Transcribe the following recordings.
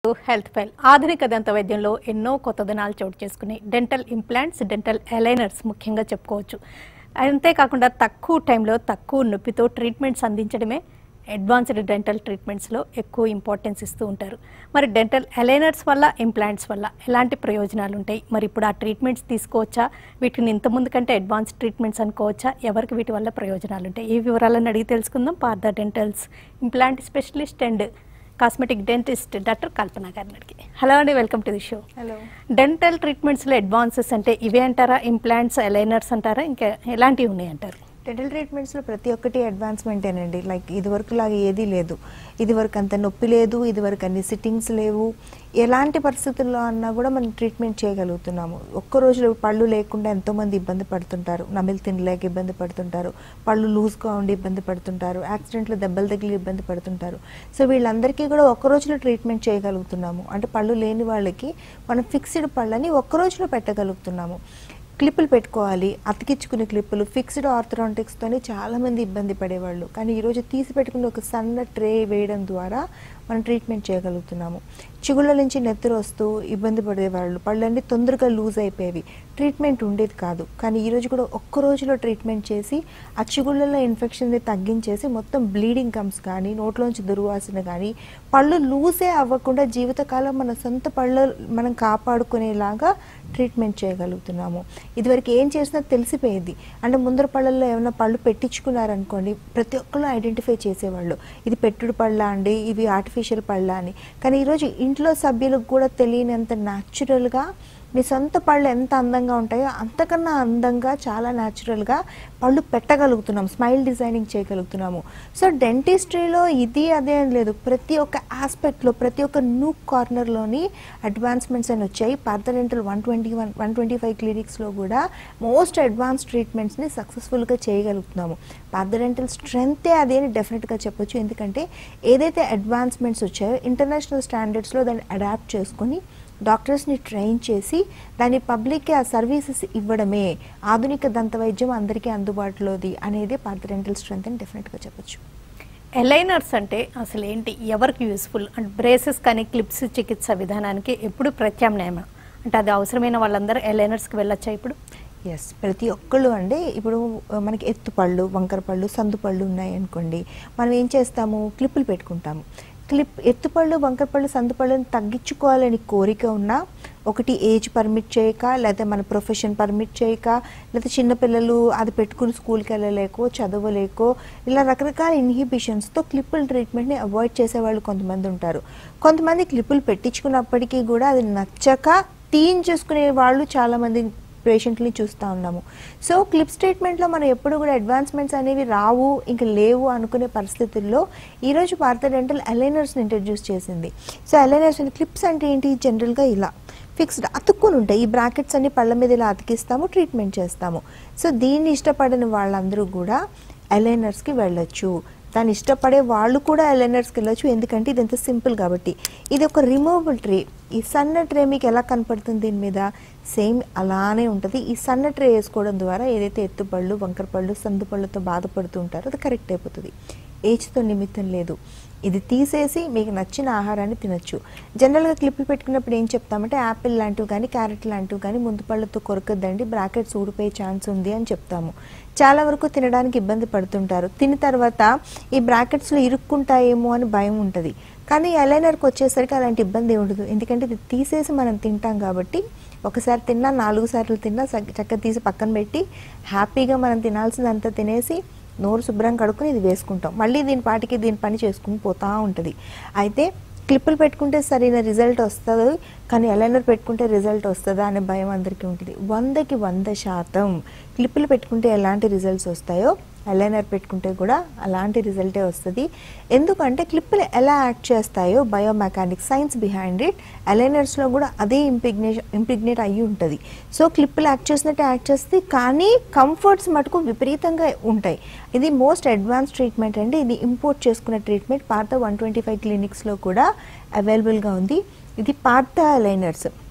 Health file ఆధునిక దంత వైద్యంలో ఎన్నో కొత్త దినాలు చోటు చేసుకుని డెంటల్ ఇంప్లాంట్స్ డెంటల్ అలైనర్స్ ముఖ్యంగా చెప్పుకోవచ్చు అంతేకాకుండా తక్కువ టైంలో తక్కువ నొప్పితో ట్రీట్మెంట్స్ అందించడమే అడ్వాన్స్డ్ డెంటల్ ట్రీట్మెంట్స్లో ఎక్కువ ఇంపార్టెన్స్ ఇస్తూ ఉంటారు మరి డెంటల్ అలైనర్స్ వల్ల ఇంప్లాంట్స్ వల్ల ఎలాంటి ప్రయోజనాలు ఉంటాయి మరి ఇప్పుడు ఆ ట్రీట్మెంట్స్ తీసుకోవచ్చా వీటిని ఇంతకుముందు కంటే అడ్వాన్స్ ట్రీట్మెంట్స్ అనుకోవచ్చా ఎవరికి వీటి వల్ల ప్రయోజనాలు ఉంటాయి ఈ వివరాలను అడిగి తెలుసుకుందాం Partha dentals implant specialist and cosmetic dentist doctor Kalpana గారిని అడిగి హలో అండి welcome to the show hello dental ట్రీట్మెంట్స్లో అడ్వాన్సెస్ అంటే ఇవే అంటారా ఇంప్లాంట్స్ అలైనర్స్ అంటారా ఇంకా ఎలాంటివి ఉన్నాయి అంటారు డెంటల్ ట్రీట్మెంట్స్లో ప్రతి ఒక్కటి అడ్వాన్స్మెంటేనండి లైక్ ఇదివరకు లాగా ఏదీ లేదు ఇదివరకు అంత నొప్పి లేదు ఇదివరకు అన్ని సిట్టింగ్స్ లేవు ఎలాంటి పరిస్థితుల్లో అన్నా కూడా మనం ట్రీట్మెంట్ చేయగలుగుతున్నాము ఒక్క రోజులో పళ్ళు లేకుండా ఎంతోమంది ఇబ్బంది పడుతుంటారు నమిలి తినలేక ఇబ్బంది పడుతుంటారు పళ్ళు లూజ్గా ఉండి ఇబ్బంది పడుతుంటారు యాక్సిడెంట్లో దెబ్బలు తగిలి ఇబ్బంది పడుతుంటారు సో వీళ్ళందరికీ కూడా ఒక్క రోజులో ట్రీట్మెంట్ చేయగలుగుతున్నాము అంటే పళ్ళు లేని వాళ్ళకి మనం ఫిక్స్డ్ పళ్ళని ఒక్క రోజులో పెట్టగలుగుతున్నాము క్లిప్పులు పెట్టుకోవాలి అతికించుకునే క్లిప్పులు ఫిక్స్డ్ ఆర్థరాంటిక్స్తోని చాలామంది ఇబ్బంది పడేవాళ్ళు కానీ ఈరోజు తీసి పెట్టుకుని ఒక సన్న ట్రే వేయడం ద్వారా మనం ట్రీట్మెంట్ చేయగలుగుతున్నాము చిగుళ్ళ నుంచి నెత్తురు వస్తూ ఇబ్బంది పడేవాళ్ళు పళ్ళన్నీ తొందరగా లూజ్ అయిపోయేవి ట్రీట్మెంట్ ఉండేది కాదు కానీ ఈరోజు కూడా ఒక్క రోజులో ట్రీట్మెంట్ చేసి ఆ చిగుళ్ళలో ఇన్ఫెక్షన్ని తగ్గించేసి మొత్తం బ్లీడింగ్ కమ్స్ కానీ నోట్లోంచి దుర్వాసన కానీ పళ్ళు లూజే అవ్వకుండా జీవితకాలం మన సొంత పళ్ళు మనం కాపాడుకునేలాగా ట్రీట్మెంట్ చేయగలుగుతున్నాము ఇదివరకు ఏం చేసినా తెలిసిపోయేది అంటే ముందర పళ్ళల్లో ఏమైనా పళ్ళు పెట్టించుకున్నారనుకోండి ప్రతి ఒక్కరు ఐడెంటిఫై చేసేవాళ్ళు ఇది పెట్టుడు పళ్ళ అండి ఇవి ఆర్టిఫిషియల్ పళ్ళ అని కానీ ఈరోజు ఇంట్లో సభ్యులకు కూడా తెలియనంత న్యాచురల్గా మీ సొంత పళ్ళు ఎంత అందంగా ఉంటాయో అంతకన్నా అందంగా చాలా న్యాచురల్గా పళ్ళు పెట్టగలుగుతున్నాం స్మైల్ డిజైనింగ్ చేయగలుగుతున్నాము సో డెంటిస్ట్రీలో ఇది అదే అని లేదు ప్రతి ఒక్క ఆస్పెక్ట్లో ప్రతి ఒక్క నూక్ కార్నర్లోని అడ్వాన్స్మెంట్స్ అని వచ్చాయి Partha dental one twenty one one twenty five క్లినిక్స్లో కూడా మోస్ట్ అడ్వాన్స్ ట్రీట్మెంట్స్ని సక్సెస్ఫుల్గా చేయగలుగుతున్నాము పార్థ డెంటల్ స్ట్రెంగ్తే అదే అని డెఫినెట్గా చెప్పొచ్చు ఎందుకంటే ఏదైతే అడ్వాన్స్మెంట్స్ వచ్చాయో ఇంటర్నేషనల్ స్టాండర్డ్స్లో దాన్ని అడాప్ట్ చేసుకొని డాక్టర్స్ని ట్రైన్ చేసి దాని పబ్లిక్కి ఆ సర్వీసెస్ ఇవ్వడమే ఆధునిక దంత వైద్యం అందరికీ అందుబాటులోది అనేది పార్థ డెంటల్ స్ట్రెంత్ అని డెఫినెట్గా చెప్పొచ్చు అలైనర్స్ అంటే అసలు ఏంటి ఎవరికి యూస్ఫుల్ అంటే బ్రేసెస్ కానీ క్లిప్స్ చికిత్స విధానానికి ఎప్పుడు ప్రత్యామ్నాయమా అంటే అది అవసరమైన వాళ్ళందరూ అలైనర్స్కి వెళ్ళొచ్చా ఇప్పుడు ఎస్ ప్రతి ఒక్కళ్ళు అండి ఇప్పుడు ఆ, మనకి ఎత్తు పళ్ళు వంకర పళ్ళు సందు పళ్ళు ఉన్నాయి అనుకోండి మనం ఏం చేస్తాము క్లిప్పులు పెట్టుకుంటాము క్లిప్ ఎత్తుపళ్ళు వంకర పళ్ళు సందు పళ్ళని తగ్గించుకోవాలని కోరిక ఉన్నా ఒకటి ఏజ్ పర్మిట్ చేయక లేకపోతే మన ప్రొఫెషన్ పర్మిట్ చేయక లేకపోతే చిన్నపిల్లలు అది పెట్టుకుని స్కూల్కి వెళ్ళలేకో చదవలేకో ఇలా రకరకాల ఇన్హిబిషన్స్తో క్లిప్పుల ట్రీట్మెంట్ని అవాయిడ్ చేసేవాళ్ళు కొంతమంది ఉంటారు కొంతమంది క్లిప్పులు పెట్టించుకున్నప్పటికీ కూడా అది నచ్చక తీయించేసుకునే వాళ్ళు చాలామంది పేషెంట్ని చూస్తూ ఉన్నాము సో క్లిప్స్ ట్రీట్మెంట్లో మనం ఎప్పుడు కూడా అడ్వాన్స్మెంట్స్ అనేవి రావు ఇంకా లేవు అనుకునే పరిస్థితుల్లో ఈరోజు భారత డెంటల్ అలైనర్స్ని ఇంట్రడ్యూస్ చేసింది సో అలైనర్స్ అంటే క్లిప్స్ అంటే ఏంటి జనరల్గా ఇలా ఫిక్స్డ్ అతుక్కుని ఉంటాయి ఈ బ్రాకెట్స్ అన్ని పళ్ళ మీద ఇలా అతికిస్తాము ట్రీట్మెంట్ చేస్తాము సో దీన్ని ఇష్టపడని వాళ్ళందరూ కూడా అలైనర్స్కి వెళ్ళొచ్చు దాన్ని ఇష్టపడే వాళ్ళు కూడా అలైనర్స్కి వెళ్ళొచ్చు ఎందుకంటే ఇది ఎంత సింపుల్ కాబట్టి ఇది ఒక రిమూవబుల్ ట్రే ఈ సన్న ట్రే మీకు ఎలా కనపడుతుంది దీని మీద సేమ్ అలానే ఉంటుంది ఈ సన్న ట్రే వేసుకోవడం ద్వారా ఏదైతే ఎత్తుపళ్ళు వంకర పళ్ళు సందు పళ్ళతో బాధపడుతూ ఉంటారో అది కరెక్ట్ అయిపోతుంది ఏజ్తో నిమిత్తం లేదు ఇది తీసేసి మీకు నచ్చిన ఆహారాన్ని తినొచ్చు జనరల్గా క్లిప్పులు పెట్టుకున్నప్పుడు ఏం చెప్తామంటే యాపిల్ లాంటివి కానీ క్యారెట్ లాంటివి కానీ ముందు పళ్ళతో కొరకద్దండి బ్రాకెట్స్ ఊడిపోయే ఛాన్స్ ఉంది అని చెప్తాము చాలా వరకు తినడానికి ఇబ్బంది పడుతుంటారు తిన్న తర్వాత ఈ బ్రాకెట్స్లో ఇరుక్కుంటాయేమో అని భయం ఉంటుంది కానీ అలైనర్కి వచ్చేసరికి అలాంటి ఇబ్బంది ఏమి ఉండదు ఎందుకంటే ఇది తీసేసి మనం తింటాం కాబట్టి ఒకసారి తిన్నా నాలుగు సార్లు తిన్నా చక్క- చక్కగా తీసి పక్కన పెట్టి హ్యాపీగా మనం తినాల్సిందంతా తినేసి నోరు శుభ్రం కడుక్కొని ఇది వేసుకుంటాం మళ్ళీ దీని పాటికి దీని పని చేసుకుని పోతా ఉంటుంది అయితే క్లిప్పులు పెట్టుకుంటే సరైన రిజల్ట్ వస్తుంది కానీ ఎలైనర్ పెట్టుకుంటే రిజల్ట్ వస్తుందా అనే భయం అందరికీ ఉంటుంది వందకి వంద శాతం క్లిప్పులు పెట్టుకుంటే ఎలాంటి రిజల్ట్స్ వస్తాయో ఎలైనర్ పెట్టుకుంటే కూడా అలాంటి రిజల్టే వస్తుంది ఎందుకంటే క్లిప్పులు ఎలా యాక్ట్ చేస్తాయో బయోమెకానిక్ సైన్స్ బిహైండ్ ఇట్ అలైనర్స్లో కూడా అదే ఇంపిగ్నేషన్ ఇంపిగ్నేట్ అయ్యి ఉంటుంది సో క్లిప్పులు యాక్ట్ చేసినట్టు యాక్ట్ చేస్తుంది కానీ కంఫర్ట్స్ మటుకు విపరీతంగా ఉంటాయి ఇది మోస్ట్ అడ్వాన్స్ ట్రీట్మెంట్ అండి ఇది ఇంపోర్ట్ చేసుకున్న ట్రీట్మెంట్ పాత వన్ ట్వంటీ ఫైవ్ క్లినిక్స్లో కూడా అవైలబుల్గా ఉంది ఇది పాత అలైనర్స్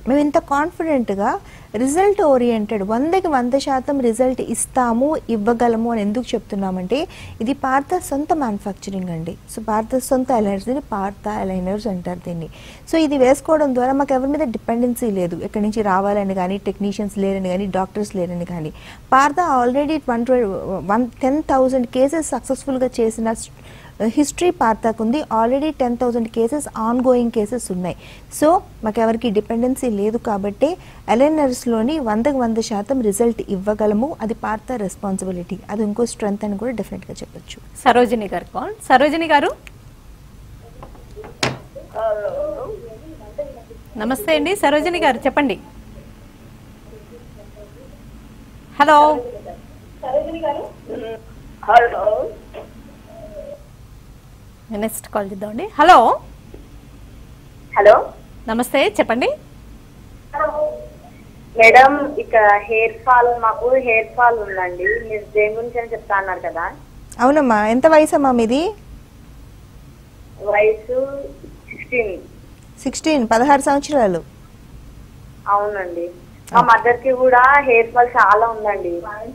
మేము ఇంత కాన్ఫిడెంట్గా రిజల్ట్ ఓరియంటెడ్ వందకి వంద శాతం రిజల్ట్ ఇస్తాము ఇవ్వగలము అని ఎందుకు చెప్తున్నామంటే ఇది పార్థ సొంత మ్యానుఫ్యాక్చరింగ్ అండి సో పార్థ సొంత అలైనర్స్ దీన్ని పార్థ అలైనర్స్ అంటారు దీన్ని సో ఇది వేసుకోవడం ద్వారా మాకు ఎవరి మీద డిపెండెన్సీ లేదు ఎక్కడి నుంచి రావాలని కానీ టెక్నీషియన్స్ లేరని కానీ డాక్టర్స్ లేరని కానీ Partha already one one ten thousand cases సక్సెస్ఫుల్గా చేసిన హిస్టరీ పార్థకు ఉంది already ten thousand cases ongoing cases ఉన్నాయి సో మాకు ఎవరికి డిపెండెన్సీ లేదు కాబట్టి అలైనర్స్లోని వందకు వంద శాతం రిజల్ట్ ఇవ్వగలము అది పార్థ రెస్పాన్సిబిలిటీ అది ఇంకో స్ట్రెంత్ అని కూడా డెఫినెట్గా చెప్పొచ్చు సరోజిని గారు కాల్ సరోజిని గారు నమస్తే అండి సరోజిని గారు చెప్పండి హలో హలో నెక్స్ట్ కాల్ చేద్దామండి హలో హలో నమస్తే చెప్పండి మేడం ఇక హెయిర్ ఫాల్ మాకు హెయిర్ ఫాల్ ఉందండి మీరు దేని గురించి అని చెప్తా అన్నారు కదా అవునమ్మా ఎంత వయసు అమ్మా మీది వయసు సిక్స్టీన్ సిక్స్టీన్ పదహారు సంవత్సరాలు అవునండి మా మదర్ కి కూడా హెయిర్ ఫాల్ చాలా ఉందండి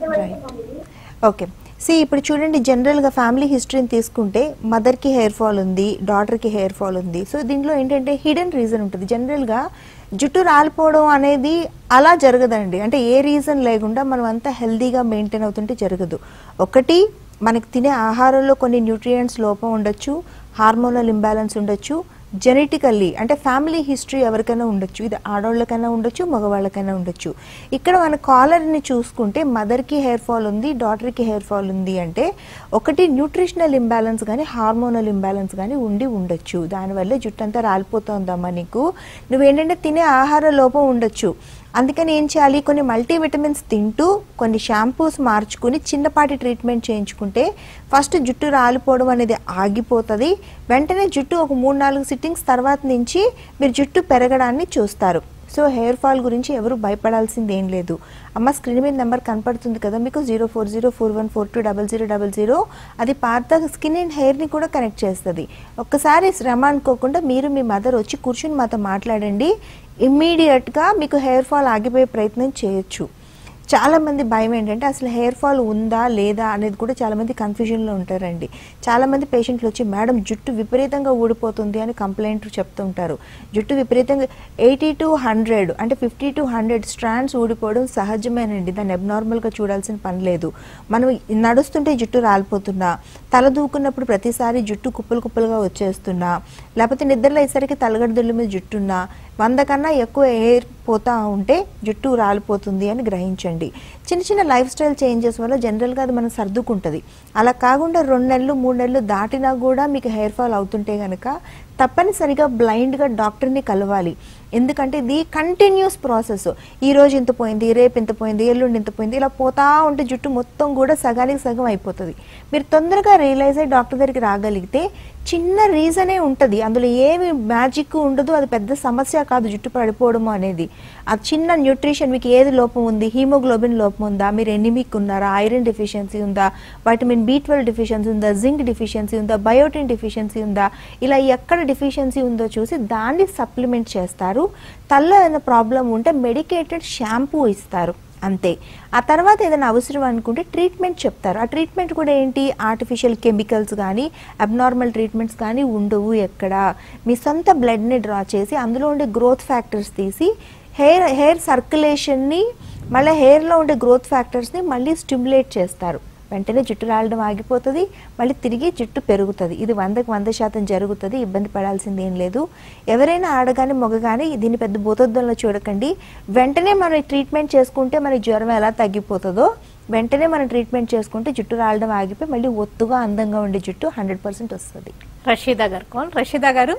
ఓకే సి ఇప్పుడు చూడండి జనరల్గా ఫ్యామిలీ హిస్టరీని తీసుకుంటే మదర్కి హెయిర్ ఫాల్ ఉంది డాటర్కి హెయిర్ ఫాల్ ఉంది సో దీంట్లో ఏంటంటే హిడెన్ రీజన్ ఉంటుంది జనరల్గా జుట్టు రాలిపోవడం అనేది అలా జరగదండి అంటే ఏ రీజన్ లేకుండా మనం అంతా హెల్దీగా మెయింటైన్ అవుతుంటే జరగదు ఒకటి మనకి తినే ఆహారంలో కొన్ని న్యూట్రియంట్స్ లోపం ఉండొచ్చు హార్మోనల్ ఇంబ్యాలెన్స్ ఉండొచ్చు జెనెటికల్లీ అంటే ఫ్యామిలీ హిస్టరీ ఎవరికైనా ఉండొచ్చు ఇది ఆడవాళ్ళకైనా ఉండొచ్చు మగవాళ్ళకైనా ఉండొచ్చు ఇక్కడ మన కాలర్ని చూసుకుంటే మదర్కి హెయిర్ ఫాల్ ఉంది డాటర్కి హెయిర్ ఫాల్ ఉంది అంటే ఒకటి న్యూట్రిషనల్ ఇంబ్యాలెన్స్ కానీ హార్మోనల్ ఇంబ్యాలెన్స్ కానీ ఉండి ఉండొచ్చు దానివల్ల జుట్టు అంతా రాలిపోతుందమ్మా నీకు నువ్వేంటంటే తినే ఆహార లోపం ఉండొచ్చు అందుకని ఏం చేయాలి కొన్ని మల్టీవిటమిన్స్ తింటూ కొన్ని షాంపూస్ మార్చుకుని చిన్నపాటి ట్రీట్మెంట్ చేయించుకుంటే ఫస్ట్ జుట్టు రాలిపోవడం అనేది ఆగిపోతుంది వెంటనే జుట్టు ఒక మూడు నాలుగు సిట్టింగ్స్ తర్వాత నుంచి మీరు జుట్టు పెరగడాన్ని చూస్తారు సో హెయిర్ ఫాల్ గురించి ఎవరు భయపడాల్సింది ఏం లేదు అమ్మ స్క్రీన్ మీద నెంబర్ కనపడుతుంది కదా మీకు zero four zero four one four two double zero double zero అది పాత స్కిన్ అండ్ హెయిర్ని కూడా కనెక్ట్ చేస్తుంది ఒక్కసారి శ్రమ అనుకోకుండా మీరు మీ మదర్ వచ్చి కూర్చుని మాతో మాట్లాడండి ఇమ్మీడియట్గా మీకు హెయిర్ ఫాల్ ఆగిపోయే ప్రయత్నం చేయొచ్చు చాలా మంది భయం ఏంటంటే అసలు హెయిర్ ఫాల్ ఉందా లేదా అనేది కూడా చాలా మంది కన్ఫ్యూజన్లో ఉంటారండి చాలా మంది పేషెంట్లు వచ్చి మేడం జుట్టు విపరీతంగా ఊడిపోతుంది అని కంప్లైంట్ చెప్తూ ఉంటారు జుట్టు విపరీతంగా ఎయిటీ టు హండ్రెడ్ అంటే ఫిఫ్టీ టు హండ్రెడ్ స్ట్రాండ్స్ ఊడిపోవడం సహజమేనండి దాన్ని అబ్నార్మల్గా చూడాల్సిన పని లేదు మనం నడుస్తుంటే జుట్టు రాలిపోతున్నా తల దూకున్నప్పుడు ప్రతిసారి జుట్టు కుప్పలు కుప్పలుగా వచ్చేస్తున్నా లేకపోతే నిద్రలో అయ్యేసరికి తలగడదుళ్ళ మీద జుట్టున్నా వంద కన్నా ఎక్కువ ఎయిర్ పోతా ఉంటే జుట్టు రాలిపోతుంది అని గ్రహించండి చిన్న చిన్న లైఫ్ స్టైల్ చేంజెస్ వల్ల జనరల్గా అది మనం సర్దుకుంటుంది అలా కాకుండా రెండు నెలలు మూడు నెలలు దాటినా కూడా మీకు హెయిర్ ఫాల్ అవుతుంటే కనుక తప్పనిసరిగా బ్లైండ్గా డాక్టర్ని కలవాలి ఎందుకంటే ఇది కంటిన్యూస్ ప్రాసెస్ ఈ రోజు ఇంత పోయింది రేపు ఇంత పోయింది ఎల్లుండి ఇంత పోయింది ఇలా పోతా ఉంటే జుట్టు మొత్తం కూడా సగానికి సగం అయిపోతుంది మీరు తొందరగా రియలైజ్ అయ్యి డాక్టర్ దగ్గరికి రాగలిగితే చిన్న రీజనే ఉంటుంది అందులో ఏమి మ్యాజిక్ ఉండదు అది పెద్ద సమస్య కాదు జుట్టు పడిపోవడము అనేది ఆ చిన్న న్యూట్రిషన్ మీకు ఏది లోపం ఉంది హీమోగ్లోబిన్ లోపం ఉందా మీరు ఎనిమిక్ ఉన్నారా ఐరన్ డెఫిషియన్సీ ఉందా వైటమిన్ బి ట్వెల్వ్ డెఫిషియన్సీ ఉందా జింక్ డెఫిషియన్సీ ఉందా బయోటిన్ డెఫిషియన్సీ ఉందా ఇలా ఎక్కడ డెఫిషియన్సీ ఉందో చూసి దాన్ని సప్లిమెంట్ చేస్తారు తల్లో ఏదైనా ప్రాబ్లం ఉంటే మెడికేటెడ్ షాంపూ ఇస్తారు అంతే ఆ తర్వాత ఏదైనా అవసరం అనుకుంటే ట్రీట్మెంట్ చెప్తారు ఆ ట్రీట్మెంట్ కూడా ఏంటి ఆర్టిఫిషియల్ కెమికల్స్ కానీ అబ్నార్మల్ ట్రీట్మెంట్స్ కానీ ఉండవు ఎక్కడ మీ సొంత బ్లడ్ని డ్రా చేసి అందులో ఉండే గ్రోత్ ఫ్యాక్టర్స్ తీసి హెయిర్ హెయిర్ సర్క్యులేషన్ని మళ్ళీ హెయిర్లో ఉండే గ్రోత్ ఫ్యాక్టర్స్ని మళ్ళీ స్టిమ్యులేట్ చేస్తారు వెంటనే జుట్టు రాలడం ఆగిపోతుంది మళ్ళీ తిరిగి జుట్టు పెరుగుతుంది ఇది వందకు వంద శాతం జరుగుతుంది ఇబ్బంది పడాల్సింది ఏం లేదు ఎవరైనా ఆడగాని మొగగాని దీన్ని పెద్ద భూతద్దంలో చూడకండి వెంటనే మనం ఈ ట్రీట్మెంట్ చేసుకుంటే మనకి జ్వరం ఎలా తగ్గిపోతుందో వెంటనే మనం ట్రీట్మెంట్ చేసుకుంటే జుట్టు రాలడం ఆగిపోయి మళ్ళీ ఒత్తుగా అందంగా ఉండే జుట్టు హండ్రెడ్ పర్సెంట్ వస్తుంది రషీదా గారు కాల్ రషీదా గారు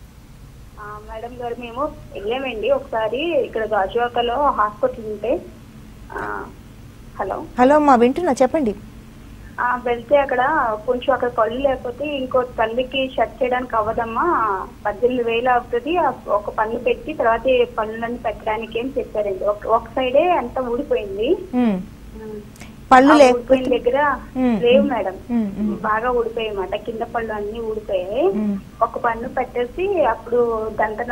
ఆ, మేడం గారు మేము వెళ్ళామండి ఒకసారి ఇక్కడ గాజువాకలో హాస్పిటల్ ఉంటే ఆ, హలో హలో అమ్మా వింటున్నా చెప్పండి ఆ, వెళ్తే అక్కడ కొంచెం అక్కడ పళ్ళు లేకపోతే ఇంకో పళ్ళుకి షట్ చేయడానికి అవ్వదమ్మా పద్దెనిమిది వేలు అవుతుంది ఆ ఒక పన్ను పెట్టి తర్వాత ఈ పళ్ళని పెట్టడానికి ఏం చెప్పారండి ఒక ఒక సైడే అంతా ఊడిపోయింది మ్మ్. ఉమ్. పళ్ళు ఆ లేకపోతే ఊడిపోయిన దగ్గర మ్మ్. లేవు మేడం మ్మ్, మ్మ్. బాగా ఊడిపోయాయి అన్నమాట కింద పళ్ళు అన్ని ఊడిపోయాయి మ్మ్. ఒక పన్ను పెట్టేసి అప్పుడు దంతన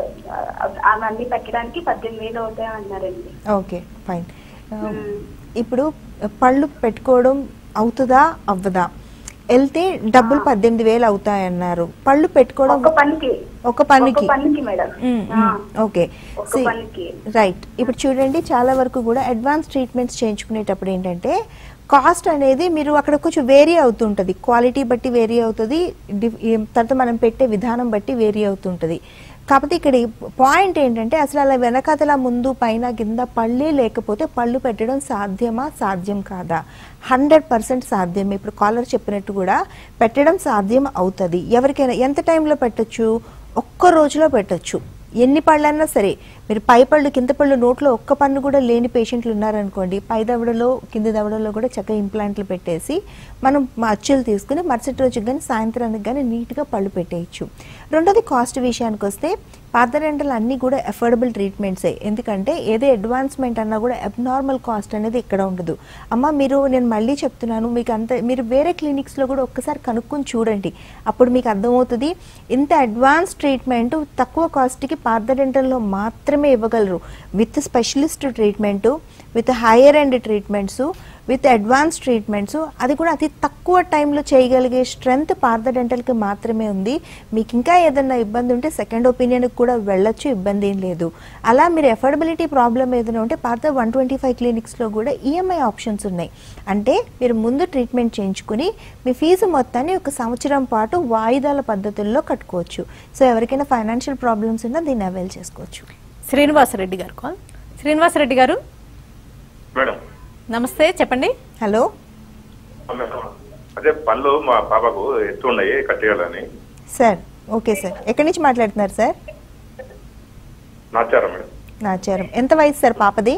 అవన్నీ పెట్టడానికి పద్దెనిమిది వేలు అవుతాయి అన్నారండి ఓకే ఫైన్ ఆ, మ్మ్. ఇప్పుడు పళ్ళు పెట్టుకోవడం అవుతుందా అవ్వదా వెళ్తే డబ్బులు పద్దెనిమిది వేలు అవుతాయన్నారు పళ్ళు పెట్టుకోవడం ఒక పనికి ఒక పనికి ఒక పనికి madam hmm, ah, hmm, okay ఒక See, పనికి రైట్ ఇప్పుడు చూడండి చాలా వరకు కూడా అడ్వాన్స్ ట్రీట్మెంట్స్ చేయించుకునేటప్పుడు ఏంటంటే కాస్ట్ అనేది మీరు అక్కడ కొంచెం వేరీ అవుతుంటుంది క్వాలిటీ బట్టి వేరీ అవుతుంది డి- ఈ తర్వాత మనం పెట్టే విధానం బట్టి వేరీ అవుతుంటుంది కాకపోతే ఇక్కడ పాయింట్ ఏంటంటే అసలు అలా వెనకతల ముందు పైన కింద పళ్ళే లేకపోతే పళ్ళు పెట్టడం సాధ్యమా సాధ్యం కాదా హండ్రెడ్ పర్సెంట్ సాధ్యం ఇప్పుడు కాలర్ చెప్పినట్టు కూడా పెట్టడం సాధ్యం అవుతుంది ఎవరికైనా ఎంత టైంలో పెట్టొచ్చు ఒక్క రోజులో పెట్టొచ్చు ఎన్ని పళ్ళన్నా సరే మీరు పై పళ్ళు కింద పళ్ళు నోట్లో ఒక్క పన్ను కూడా లేని పేషెంట్లు ఉన్నారనుకోండి పై దవడలో కింది దవడలో కూడా చక్కగా ఇంప్లాంట్లు పెట్టేసి మనం మా అచ్చులు తీసుకుని మరుసటి రోజుకి కానీ సాయంత్రానికి కానీ నీట్గా పళ్ళు పెట్టేయచ్చు రెండోది కాస్ట్ విషయానికి వస్తే పాతరెంటలు అన్నీ కూడా అఫోర్డబుల్ ట్రీట్మెంట్సే ఎందుకంటే ఏదే అడ్వాన్స్మెంట్ అన్నా కూడా అబ్నార్మల్ కాస్ట్ అనేది ఇక్కడ ఉండదు అమ్మ మీరు నేను మళ్ళీ చెప్తున్నాను మీకు అంత మీరు వేరే క్లినిక్స్లో కూడా ఒక్కసారి కనుక్కొని చూడండి అప్పుడు మీకు అర్థమవుతుంది ఇంత అడ్వాన్స్ ట్రీట్మెంట్ తక్కువ కాస్ట్కి పార్థడెంటల్లో మాత్రమే ఇవ్వగలరు with specialist treatment with higher end treatments with advance treatments అది కూడా అతి తక్కువ టైంలో చేయగలిగే స్ట్రెంగ్త్ పార్థడెంటల్కి మాత్రమే ఉంది మీకు ఇంకా ఏదైనా ఇబ్బంది ఉంటే సెకండ్ ఒపీనియన్కి కూడా వెళ్ళొచ్చు ఇబ్బంది ఏం లేదు అలా మీరు ఎఫర్డబిలిటీ ప్రాబ్లం ఏదైనా ఉంటే పార్థ వన్ ట్వంటీ ఫైవ్ క్లినిక్స్లో కూడా ఈఎంఐ ఆప్షన్స్ ఉన్నాయి అంటే మీరు ముందు ట్రీట్మెంట్ చేయించుకుని మీ ఫీజు మొత్తాన్ని ఒక సంవత్సరం పాటు వాయిదాల పద్ధతుల్లో కట్టుకోవచ్చు సో ఎవరికైనా ఫైనాన్షియల్ ప్రాబ్లమ్స్ ఉన్నా దీన్ని అవైల్ చేసుకోవచ్చు శ్రీనివాసరెడ్డి గారు కాల్ శ్రీనివాసరెడ్డి గారు మేడం నమస్తే చెప్పండి హలో మేడం అదే పళ్ళు మా పాపకు ఎత్తు ఉన్నాయి కట్టేయాలని సార్ ఓకే సార్ ఎక్కడి నుంచి మాట్లాడుతున్నారు సార్ నాచారా మేడం నాచారం ఎంత వయసు సార్ పాపది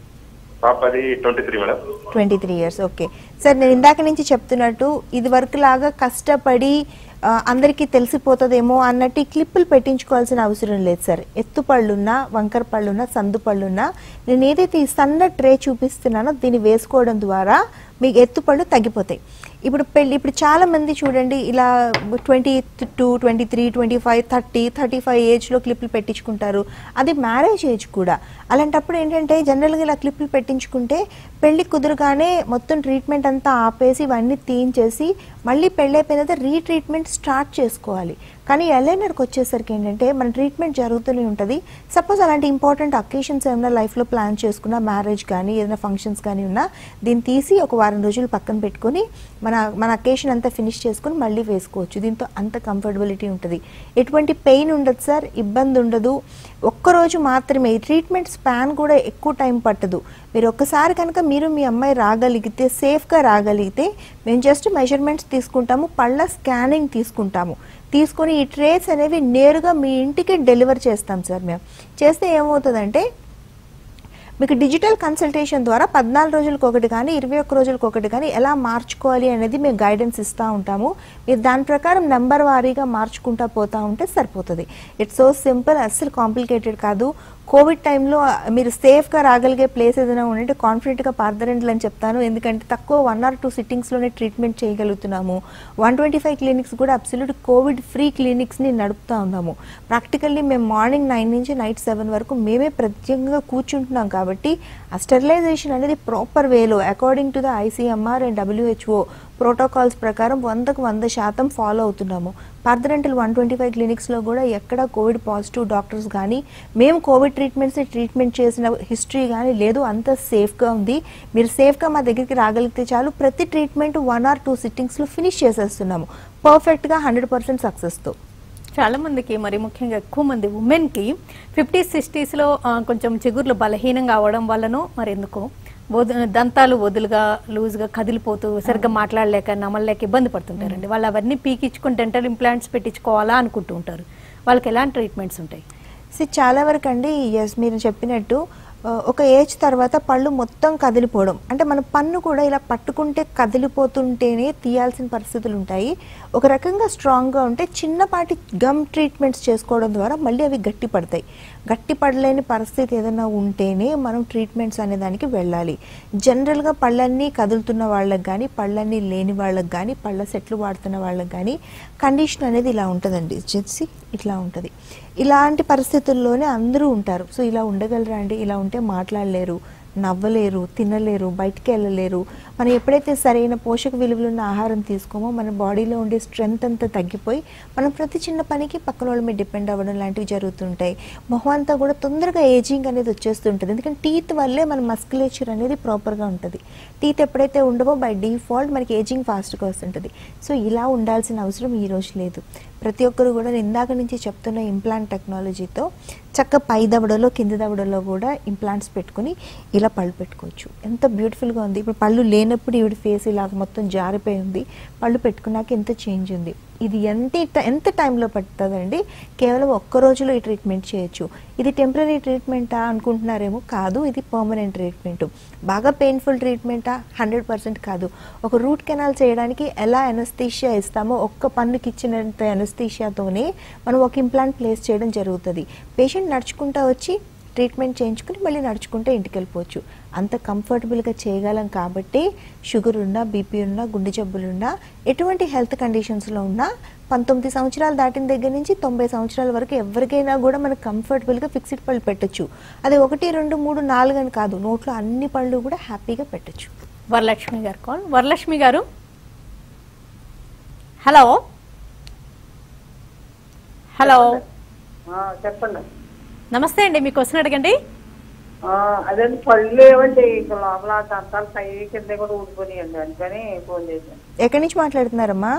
పాపది twenty three madam twenty three years okay sir నేను ఇందాక నుంచి చెప్తున్నట్టు ఇది వరకు లాగా కష్టపడి ఆ, అందరికీ తెలిసిపోతుందేమో అన్నట్టు ఈ క్లిప్పులు పెట్టించుకోవాల్సిన అవసరం లేదు సార్ ఎత్తు పళ్ళున్నా వంకర పళ్ళున్నా సందు పళ్ళున్నా నేను ఏదైతే ఈ సన్న ట్రే చూపిస్తున్నానో దీన్ని వేసుకోవడం ద్వారా మీకు ఎత్తు పళ్ళు తగ్గిపోతాయి ఇప్పుడు పెళ్ళి ఇప్పుడు చాలా మంది చూడండి ఇలా twenty two twenty three twenty five thirty thirty five ఏజ్లో క్లిప్లు పెట్టించుకుంటారు అది మ్యారేజ్ ఏజ్ కూడా అలాంటప్పుడు ఏంటంటే జనరల్గా ఇలా క్లిప్లు పెట్టించుకుంటే పెళ్లి కుదురుగానే మొత్తం ట్రీట్మెంట్ అంతా ఆపేసి ఇవన్నీ తీయించేసి మళ్ళీ పెళ్ళి అయిపోయిన తర్వాత రీట్రీట్మెంట్ స్టార్ట్ చేసుకోవాలి కానీ ఎల్ఐనర్కి వచ్చేసరికి ఏంటంటే మన ట్రీట్మెంట్ జరుగుతూనే ఉంటుంది సపోజ్ అలాంటి ఇంపార్టెంట్ అకేషన్స్ ఏమైనా లైఫ్లో ప్లాన్ చేసుకున్నా మ్యారేజ్ కానీ ఏదైనా ఫంక్షన్స్ కానీ ఉన్నా దీన్ని తీసి ఒక వారం రోజులు పక్కన పెట్టుకొని మన మన అకేషన్ అంతా ఫినిష్ చేసుకొని మళ్ళీ వేసుకోవచ్చు దీంతో అంత కంఫర్టబిలిటీ ఉంటుంది ఎటువంటి పెయిన్ ఉండదు సార్ ఇబ్బంది ఉండదు ఒక్కరోజు మాత్రమే ఈ ట్రీట్మెంట్ స్పాన్ కూడా ఎక్కువ టైం పట్టదు మీరు ఒక్కసారి కనుక మీరు మీ అమ్మాయి రాగలిగితే సేఫ్గా రాగలిగితే మేము జస్ట్ మెజర్మెంట్స్ తీసుకుంటాము పళ్ళ స్కానింగ్ తీసుకుంటాము తీసుకొని ఈ ట్రేస్ అనేవి నేరుగా మీ ఇంటికి డెలివర్ చేస్తాం సార్ మేము చేస్తే ఏమవుతుందంటే మీకు డిజిటల్ కన్సల్టేషన్ ద్వారా పద్నాలుగు రోజులకు ఒకటి కానీ ఇరవై ఒక్క రోజులకు ఒకటి కానీ ఎలా మార్చుకోవాలి అనేది మేము గైడెన్స్ ఇస్తూ ఉంటాము మీరు దాని ప్రకారం నెంబర్ వారీగా మార్చుకుంటా పోతా ఉంటే సరిపోతుంది ఇట్స్ సో సింపుల్ అస్సలు కాంప్లికేటెడ్ కాదు కోవిడ్ టైంలో మీరు సేఫ్గా రాగలిగే ప్లేస్ ఏదైనా ఉంటే కాన్ఫిడెంట్గా పార్దరెంట్లు అని చెప్తాను ఎందుకంటే తక్కువ వన్ ఆర్ టూ సిట్టింగ్స్లోనే ట్రీట్మెంట్ చేయగలుగుతున్నాము వన్ ట్వంటీ ఫైవ్ క్లినిక్స్ కూడా అబ్సల్యూట్ కోవిడ్ ఫ్రీ క్లినిక్స్ని నడుపుతా ఉన్నాము ప్రాక్టికల్లీ మేము మార్నింగ్ నైన్ నుంచి నైట్ సెవెన్ వరకు మేమే ప్రత్యేకంగా కూర్చుంటున్నాం కాబట్టి ఆ స్టెరిలైజేషన్ అనేది ప్రాపర్ వేలో according to the ICMR and WHO protocols ప్రకారం వందకు వంద శాతం ఫాలో అవుతున్నాము పార్థరెంటల్ వన్ ట్వంటీ ఫైవ్ క్లినిక్స్లో కూడా ఎక్కడ కోవిడ్ పాజిటివ్ డాక్టర్స్ కానీ మేము కోవిడ్ ట్రీట్మెంట్స్ ట్రీట్మెంట్ చేసిన హిస్టరీ కానీ లేదు అంత సేఫ్గా ఉంది మీరు సేఫ్గా మా దగ్గరికి రాగలిగితే చాలు ప్రతి ట్రీట్మెంట్ వన్ ఆర్ టూ సిట్టింగ్స్లో ఫినిష్ చేసేస్తున్నాము పర్ఫెక్ట్గా హండ్రెడ్ పర్సెంట్ సక్సెస్తో చాలా మందికి మరి ముఖ్యంగా ఎక్కువ మంది ఉమెన్కి ఫిఫ్టీ సిక్స్టీస్లో కొంచెం చిగుర్లు బలహీనంగా అవడం వల్లనో మరి ఎందుకో వదు దంతాలు వదులుగా లూజ్గా కదిలిపోతూ సరిగ్గా మాట్లాడలేక నమ్మలేక ఇబ్బంది పడుతుంటారండి వాళ్ళు అవన్నీ పీకించుకొని డెంటల్ ఇంప్లాంట్స్ పెట్టించుకోవాలా అనుకుంటూ ఉంటారు వాళ్ళకి ఎలాంటి ట్రీట్మెంట్స్ ఉంటాయి సో చాలా వరకు అండి ఎస్ మీరు చెప్పినట్టు ఆ, ఒక ఏజ్ తర్వాత పళ్ళు మొత్తం కదిలిపోవడం అంటే మన పన్ను కూడా ఇలా పట్టుకుంటే కదిలిపోతుంటేనే తీయాల్సిన పరిస్థితులు ఉంటాయి ఒక రకంగా స్ట్రాంగ్గా ఉంటే చిన్నపాటి గమ్ ట్రీట్మెంట్స్ చేసుకోవడం ద్వారా మళ్ళీ అవి గట్టి పడతాయి గట్టి పడలేని పరిస్థితి ఏదైనా ఉంటేనే మనం ట్రీట్మెంట్స్ అనే దానికి వెళ్ళాలి జనరల్గా పళ్ళన్నీ కదులుతున్న వాళ్ళకి కానీ పళ్ళన్నీ లేని వాళ్ళకి కానీ పళ్ళ సెట్లు వాడుతున్న వాళ్ళకి కానీ కండిషన్ అనేది ఇలా ఉంటుందండి చేసి ఇట్లా ఉంటుంది ఇలాంటి పరిస్థితుల్లోనే అందరూ ఉంటారు సో ఇలా ఉండగలరా అండి ఇలా ఉంటే మాట్లాడలేరు నవ్వలేరు తినలేరు బయటికి వెళ్ళలేరు మనం ఎప్పుడైతే సరైన పోషక విలువలు ఉన్న ఆహారం తీసుకోమో మన బాడీలో ఉండే స్ట్రెంగ్త్ అంతా తగ్గిపోయి మనం ప్రతి చిన్న పనికి పక్కన వాళ్ళ మీద డిపెండ్ అవ్వడం లాంటివి జరుగుతుంటాయి మొహం అంతా కూడా తొందరగా ఏజింగ్ అనేది వచ్చేస్తుంటుంది ఎందుకంటే టీత్ వల్లే మన మస్కులేచర్ అనేది ప్రాపర్గా ఉంటుంది టీత్ ఎప్పుడైతే ఉండవో బై డిఫాల్ట్ మనకి ఏజింగ్ ఫాస్ట్గా వస్తుంటుంది సో ఇలా ఉండాల్సిన అవసరం ఈ రోజు లేదు ప్రతి ఒక్కరు కూడా నేను ఇందాక నుంచి చెప్తున్న ఇంప్లాంట్ టెక్నాలజీతో చక్క పై దవడలో కింది దవడలో కూడా ఇంప్లాంట్స్ పెట్టుకుని ఇలా పళ్ళు పెట్టుకోవచ్చు ఎంత బ్యూటిఫుల్గా ఉంది ఇప్పుడు పళ్ళు లేనప్పుడు ఈవిడ ఫేస్ ఇలా మొత్తం జారిపోయి ఉంది పళ్ళు పెట్టుకున్నాక ఎంత చేంజ్ ఉంది ఇది ఎంత ఎంత టైంలో పడుతుందండి కేవలం ఒక్క రోజులో ఈ ట్రీట్మెంట్ చేయొచ్చు ఇది టెంపరీ ట్రీట్మెంటా అనుకుంటున్నారేమో కాదు ఇది పర్మనెంట్ ట్రీట్మెంట్ బాగా పెయిన్ఫుల్ ట్రీట్మెంటా హండ్రెడ్ పర్సెంట్ కాదు ఒక రూట్ కెనాల్ చేయడానికి ఎలా ఎనస్థీషియా ఇస్తామో ఒక్క పన్నుకి ఇచ్చినంత ఎనస్థీషియాతోనే మనం ఒక ఇంప్లాంట్ ప్లేస్ చేయడం జరుగుతుంది పేషెంట్ నడుచుకుంటా వచ్చి ట్రీట్మెంట్ చేయించుకుని మళ్ళీ నడుచుకుంటే ఇంటికి వెళ్ళిపోవచ్చు అంత కంఫర్టబుల్గా చేయగలం కాబట్టి షుగర్ ఉన్నా బీపీ ఉన్నా గుండె జబ్బులున్నా ఎటువంటి హెల్త్ కండిషన్స్లో ఉన్నా పంతొమ్మిది సంవత్సరాలు దాటిన దగ్గర నుంచి తొంభై సంవత్సరాల వరకు ఎవరికైనా కూడా మనకు కంఫర్టబుల్గా ఫిక్స్డ్ పళ్ళు పెట్టొచ్చు అది ఒకటి రెండు మూడు నాలుగు అని కాదు నోట్లో అన్ని పళ్ళు కూడా హ్యాపీగా పెట్టొచ్చు వరలక్ష్మి గారు కాల్ వరలక్ష్మి గారు హలో హలో ఆ, చెప్పండి నమస్తే అండి మీ క్వశ్చన్ అడగండి ఆ, అదే పళ్ళు ఏమండి ఇక లోపల దంతాలు పై కింద కూడా ఊడిపోయినాయండి అందుకని ఫోన్ చేశాను ఎక్కడి నుంచి మాట్లాడుతున్నారమ్మా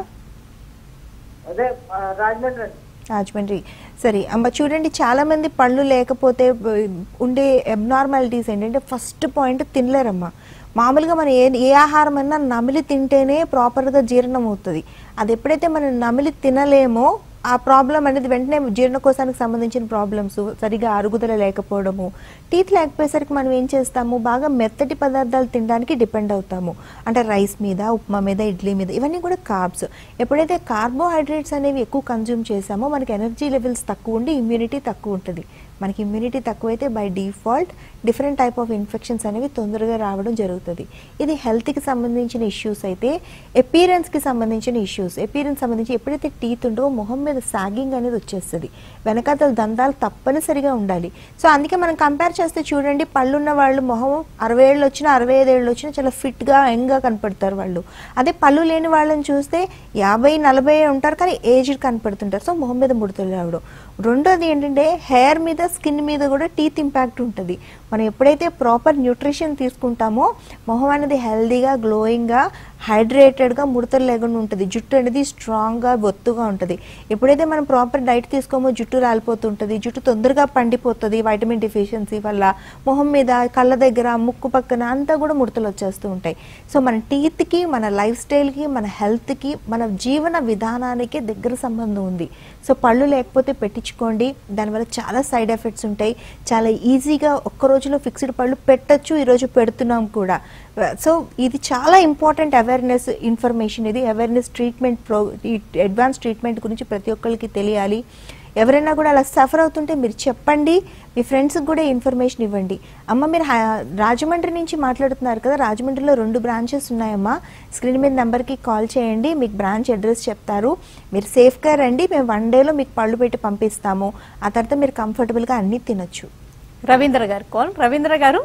అదే ఆ, రాజమండ్రి అండి. రాజమండ్రి సరే అమ్మ చూడండి చాలా మంది పళ్ళు లేకపోతే బ- ఉండే అబ్నార్మాలిటీస్ ఏంటంటే ఫస్ట్ పాయింట్ తినలేరమ్మా మామూలుగా మనం ఏ ఏ ఆహారం అన్నా నమిలి తింటేనే ప్రాపర్గా జీర్ణం అవుతుంది అది ఎప్పుడైతే మనం నమిలి తినలేమో ఆ ప్రాబ్లం అనేది వెంటనే జీర్ణకోశానికి సంబంధించిన ప్రాబ్లమ్స్ సరిగా అరుగుదల లేకపోవడము టీత్ లేకపోయేసరికి మనం ఏం చేస్తాము బాగా మెత్తటి పదార్థాలు తినడానికి డిపెండ్ అవుతాము అంటే రైస్ మీద ఉప్మా మీద ఇడ్లీ మీద ఇవన్నీ కూడా కార్బ్స్ ఎప్పుడైతే కార్బోహైడ్రేట్స్ అనేవి ఎక్కువ కన్జ్యూమ్ చేసామో మనకి ఎనర్జీ లెవెల్స్ తక్కువ ఉండి ఇమ్యూనిటీ తక్కువ ఉంటుంది మనకి ఇమ్యూనిటీ తక్కువైతే by default different type of infections అనేవి తొందరగా రావడం జరుగుతుంది ఇది హెల్త్కి సంబంధించిన ఇష్యూస్ అయితే ఎపీరెన్స్కి సంబంధించిన ఇష్యూస్ ఎపీరెన్స్ సంబంధించి ఎప్పుడైతే టీత్ ఉండో మొహం మీద సాగింగ్ అనేది వచ్చేస్తుంది వెనకాతల దంతాలు తప్పనిసరిగా ఉండాలి సో అందుకే మనం కంపేర్ చేస్తే చూడండి పళ్ళున్న వాళ్ళు మొహం అరవై ఏళ్ళు వచ్చినా అరవై ఐదు ఏళ్ళు వచ్చినా చాలా ఫిట్గా యంగ్గా కనపడతారు వాళ్ళు అదే పళ్ళు లేని వాళ్ళని చూస్తే యాభై నలభై ఉంటారు కానీ ఏజ్డ్ కనపడుతుంటారు సో మొహం మీద ముడతలు రావడం రెండోది ఏంటంటే హెయిర్ మీద స్కిన్ మీద కూడా టీత్ ఇంపాక్ట్ ఉంటుంది మనం ఎప్పుడైతే ప్రాపర్ న్యూట్రిషన్ తీసుకుంటామో మొహం అనేది హెల్దీగా గ్లోయింగ్గా హైడ్రేటెడ్గా ముడతలు లేకుండా ఉంటుంది జుట్టు అనేది స్ట్రాంగ్గా ఒత్తుగా ఉంటుంది ఎప్పుడైతే మనం ప్రాపర్ డైట్ తీసుకోమో జుట్టు రాలిపోతుంటుంది జుట్టు తొందరగా పండిపోతుంది వైటమిన్ డిఫిషియన్సీ వల్ల మొహం మీద కళ్ళ దగ్గర ముక్కు పక్కన అంతా కూడా ముడతలు వచ్చేస్తూ ఉంటాయి సో మన టీత్కి మన లైఫ్ స్టైల్కి మన హెల్త్కి మన జీవన విధానానికి దగ్గర సంబంధం ఉంది సో పళ్ళు లేకపోతే పెట్టించుకోండి దానివల్ల చాలా సైడ్ ఎఫెక్ట్స్ ఉంటాయి చాలా ఈజీగా ఒక్క రోజులో ఫిక్స్డ్ పళ్ళు పెట్టచ్చు ఈరోజు పెడుతున్నాం కూడా సో ఇది చాలా ఇంపార్టెంట్ అవేర్నెస్ ఇన్ఫర్మేషన్ ఇది అవేర్నెస్ ట్రీట్మెంట్ ప్రో ఈ అడ్వాన్స్ ట్రీట్మెంట్ గురించి ప్రతి ఒక్కరికి తెలియాలి ఎవరైనా కూడా అలా సఫర్ అవుతుంటే మీరు చెప్పండి మీ ఫ్రెండ్స్కి కూడా ఇన్ఫర్మేషన్ ఇవ్వండి అమ్మ మీరు హా- రాజమండ్రి నుంచి మాట్లాడుతున్నారు కదా రాజమండ్రిలో రెండు బ్రాంచెస్ ఉన్నాయమ్మా స్క్రీన్ మీద నెంబర్కి కాల్ చేయండి మీకు బ్రాంచ్ అడ్రస్ చెప్తారు మీరు సేఫ్గా రండి మేము వన్ డేలో మీకు పళ్ళు పెట్టి పంపిస్తాము ఆ తర్వాత మీరు కంఫర్టబుల్గా అన్నీ తినొచ్చు రవీంద్ర గారు కాల్ రవీంద్ర గారు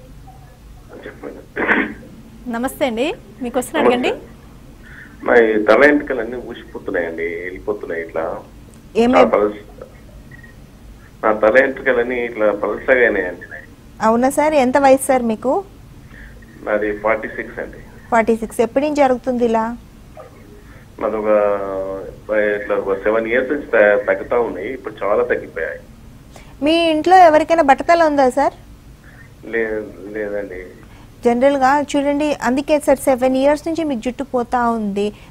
చెప్పండి నమస్తే అండి మీ క్వశ్చన్ అడగండి మరి తల ఎంటికలు అన్ని ఊసిపోతున్నాయండి వెళ్ళిపోతున్నాయి ఇట్లా ఏమై నా పల్స్ నా తల ఎంట్రుకలన్నీ ఇట్లా పల్సగా అయినాయండి అవునా సార్ ఎంత వయసు సార్ మీకు నాది ఫార్టీ సిక్స్ అండి ఫార్టీ సిక్స్ ఎప్పటి నుంచి జరుగుతుంది ఇలా నాది ఒక ఇట్లా ఒక సెవెన్ ఇయర్స్ నుంచి త- తగ్గుతా ఉన్నాయి ఇప్పుడు చాలా తగ్గిపోయాయి మీ ఇంట్లో ఎవరికైనా బట్టతల ఉందా సార్ లే లేదండి జనరల్గా చూడండి అందుకే సార్ సెవెన్ ఇయర్స్ నుంచి మీకు జుట్టు పోతా ఉంది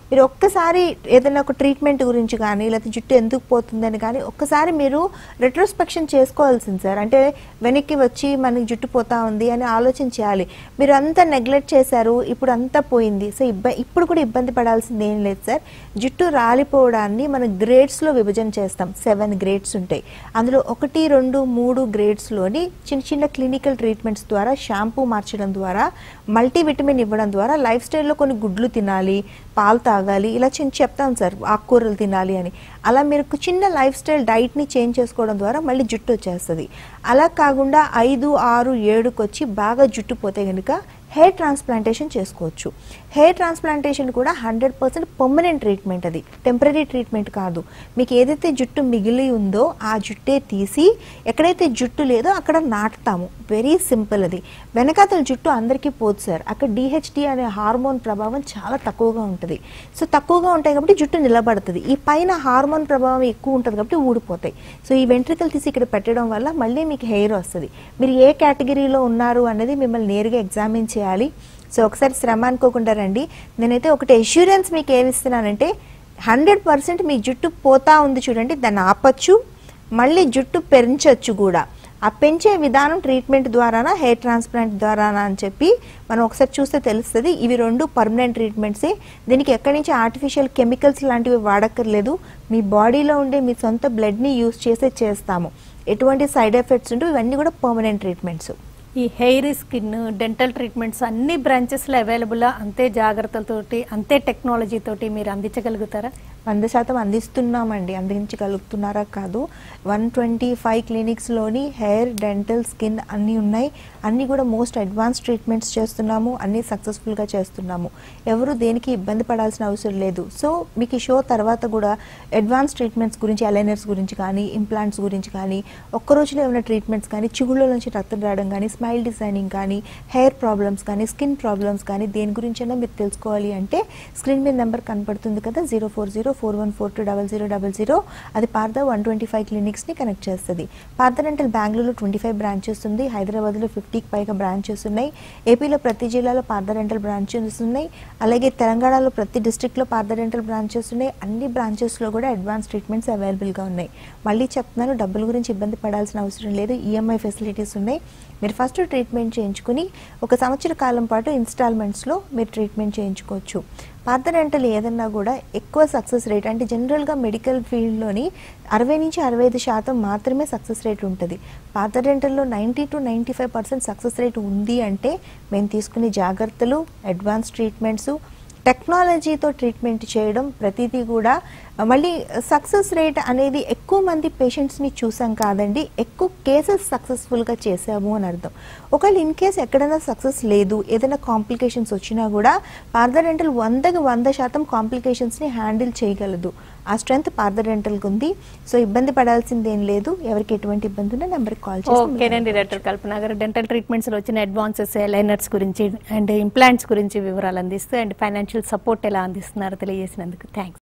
మీరు ఒక్కసారి ఏదైనా ఒక ట్రీట్మెంట్ గురించి కానీ లేకపోతే జుట్టు ఎందుకు పోతుందని కానీ ఒక్కసారి మీరు రెట్రోస్పెక్షన్ చేసుకోవాల్సింది సార్ అంటే వెనక్కి వచ్చి మనకి జుట్టు పోతా ఉంది అని ఆలోచన చేయాలి మీరు అంతా నెగ్లెక్ట్ చేశారు ఇప్పుడు అంతా పోయింది సో ఇబ్బ ఇప్పుడు కూడా ఇబ్బంది పడాల్సింది ఏం లేదు సార్ జుట్టు రాలిపోవడాన్ని మనం గ్రేడ్స్లో విభజన చేస్తాం సెవెన్ గ్రేడ్స్ ఉంటాయి అందులో ఒకటి రెండు మూడు గ్రేడ్స్లోని చిన్న చిన్న క్లినికల్ ట్రీట్మెంట్స్ ద్వారా షాంపూ మార్చడం ద్వారా మల్టీవిటమిన్ ఇవ్వడం ద్వారా లైఫ్ స్టైల్లో కొన్ని గుడ్లు తినాలి పాలు తాగాలి ఇలా చిన్న చెప్తాం సార్ ఆకుకూరలు తినాలి అని అలా మీరు ఒక చిన్న లైఫ్ స్టైల్ డైట్ని చేంజ్ చేసుకోవడం ద్వారా మళ్ళీ జుట్టు వచ్చేస్తుంది అలా కాకుండా ఐదు ఆరు ఏడుకి వచ్చి బాగా జుట్టు పోతే కనుక హెయిర్ ట్రాన్స్ప్లాంటేషన్ చేసుకోవచ్చు హెయిర్ ట్రాన్స్ప్లాంటేషన్ కూడా హండ్రెడ్ పర్సెంట్ పర్మనెంట్ ట్రీట్మెంట్ అది టెంపరీ ట్రీట్మెంట్ కాదు మీకు ఏదైతే జుట్టు మిగిలి ఉందో ఆ జుట్టే తీసి ఎక్కడైతే జుట్టు లేదో అక్కడ నాటుతాము వెరీ సింపుల్ అది వెనకాతల జుట్టు అందరికీ పోదు సార్ అక్కడ డిహెచ్డి అనే హార్మోన్ ప్రభావం చాలా తక్కువగా ఉంటుంది సో తక్కువగా ఉంటాయి కాబట్టి జుట్టు నిలబడుతుంది ఈ పైన హార్మోన్ ప్రభావం ఎక్కువ ఉంటుంది కాబట్టి ఊడిపోతాయి సో ఈ వెంట్రికలు తీసి ఇక్కడ పెట్టడం వల్ల మళ్ళీ మీకు హెయిర్ వస్తుంది మీరు ఏ కేటగిరీలో ఉన్నారు అనేది మిమ్మల్ని నేరుగా ఎగ్జామిన్ చేయాలి సో ఒకసారి శ్రమ అనుకోకుండా రండి నేనైతే ఒకటి అష్యూరెన్స్ మీకు ఏమి ఇస్తున్నానంటే హండ్రెడ్ పర్సెంట్ మీ జుట్టు పోతా ఉంది చూడండి దాన్ని ఆపచ్చు మళ్ళీ జుట్టు పెంచవచ్చు కూడా ఆ పెంచే విధానం ట్రీట్మెంట్ ద్వారానా హెయిర్ ట్రాన్స్ప్లాంట్ ద్వారానా అని చెప్పి మనం ఒకసారి చూస్తే తెలుస్తుంది ఇవి రెండు పర్మనెంట్ ట్రీట్మెంట్సే దీనికి ఎక్కడి నుంచి ఆర్టిఫిషియల్ కెమికల్స్ లాంటివి వాడక్కర్లేదు మీ బాడీలో ఉండే మీ సొంత బ్లడ్ని యూస్ చేసే చేస్తాము ఎటువంటి సైడ్ ఎఫెక్ట్స్ ఉంటూ ఇవన్నీ కూడా పర్మనెంట్ ట్రీట్మెంట్స్ ఈ హెయిర్ స్కిన్ డెంటల్ ట్రీట్మెంట్స్ అన్ని బ్రాంచెస్లో అవైలబుల్ అంతే జాగ్రత్తలతోటి అంతే టెక్నాలజీ తోటి మీరు అందించగలుగుతారా వంద శాతం అందిస్తున్నామండి అందించగలుగుతున్నారా కాదు వన్ ట్వంటీ ఫైవ్ క్లినిక్స్లోని హెయిర్ డెంటల్ స్కిన్ అన్నీ ఉన్నాయి అన్నీ కూడా మోస్ట్ అడ్వాన్స్ ట్రీట్మెంట్స్ చేస్తున్నాము అన్నీ సక్సెస్ఫుల్గా చేస్తున్నాము ఎవరు దేనికి ఇబ్బంది పడాల్సిన అవసరం లేదు సో మీకు ఈ షో తర్వాత కూడా అడ్వాన్స్ ట్రీట్మెంట్స్ గురించి అలైనర్స్ గురించి కానీ ఇంప్లాంట్స్ గురించి కానీ ఒక్క రోజులో ఏమైనా ట్రీట్మెంట్స్ కానీ చిగుళ్ళ నుంచి రక్తం రావడం కానీ స్మైల్ డిజైనింగ్ కానీ హెయిర్ ప్రాబ్లమ్స్ కానీ స్కిన్ ప్రాబ్లమ్స్ కానీ దేని గురించైనా మీరు తెలుసుకోవాలి అంటే స్క్రీన్ మీద నెంబర్ కనపడుతుంది కదా zero four zero four one four two double zero double zero అది పార్థ వన్ ట్వంటీ ఫైవ్ క్లినిక్స్ని కనెక్ట్ చేస్తుంది పార్థ రెంటల్ బెంగళూరులో ట్వంటీ ఫైవ్ బ్రాంచెస్ ఉంది హైదరాబాద్లో ఫిఫ్టీకి పైగా బ్రాంచెస్ ఉన్నాయి ఏపీలో ప్రతి జిల్లాలో పార్థ రెంటల్ బ్రాంచెస్ ఉన్నాయి అలాగే తెలంగాణలో ప్రతి డిస్ట్రిక్ట్లో పార్థ రెంటల్ బ్రాంచెస్ ఉన్నాయి అన్ని బ్రాంచెస్లో కూడా అడ్వాన్స్ ట్రీట్మెంట్స్ అవైలబుల్గా ఉన్నాయి మళ్ళీ చెప్తున్నాను డబ్బుల గురించి ఇబ్బంది పడాల్సిన అవసరం లేదు ఈఎంఐ ఫెసిలిటీస్ ఉన్నాయి మీరు ఫస్ట్ ట్రీట్మెంట్ చేయించుకుని ఒక సంవత్సర కాలం పాటు ఇన్స్టాల్మెంట్స్లో మీరు ట్రీట్మెంట్ చేయించుకోవచ్చు పార్థ రెంటల్ ఏదన్నా కూడా ఎక్కువ సక్సెస్ రేట్ అంటే జనరల్గా మెడికల్ ఫీల్డ్లోని అరవై నుంచి అరవై ఐదు శాతం మాత్రమే సక్సెస్ రేట్ ఉంటుంది పాత రెంటల్లో ninety to ninety five percent success rate ఉంది అంటే మేము తీసుకునే జాగ్రత్తలు అడ్వాన్స్ ట్రీట్మెంట్స్ టెక్నాలజీతో ట్రీట్మెంట్ చేయడం ప్రతిదీ కూడా మళ్ళీ సక్సెస్ రేట్ అనేది ఎక్కువ మంది పేషెంట్స్ని చూసాం కాదండి ఎక్కువ కేసెస్ సక్సెస్ఫుల్గా చేసాము అని అర్థం ఒకవేళ ఇన్ కేస్ ఎక్కడైనా సక్సెస్ లేదు ఏదైనా కాంప్లికేషన్స్ వచ్చినా కూడా పార్థడెంటల్ వందకి వంద శాతం కాంప్లికేషన్స్ని హ్యాండిల్ చేయగలదు ఆ స్ట్రెంత్ పార్థడెంటల్కి ఉంది సో ఇబ్బంది పడాల్సింది ఏం లేదు ఎవరికి ఎటువంటి ఇబ్బంది ఉన్నా నెంబర్కి కాల్ చేసి ఓకేనండి డాక్టర్ కల్పన గారు డెంటల్ ట్రీట్మెంట్స్లో వచ్చిన అడ్వాన్సెస్ లైనర్స్ గురించి అండ్ ఇంప్లాంట్స్ గురించి వివరాలు అందిస్తూ అండ్ ఫైనాన్షియల్ సపోర్ట్ ఎలా అందిస్తున్నారో తెలియజేసినందుకు థ్యాంక్స్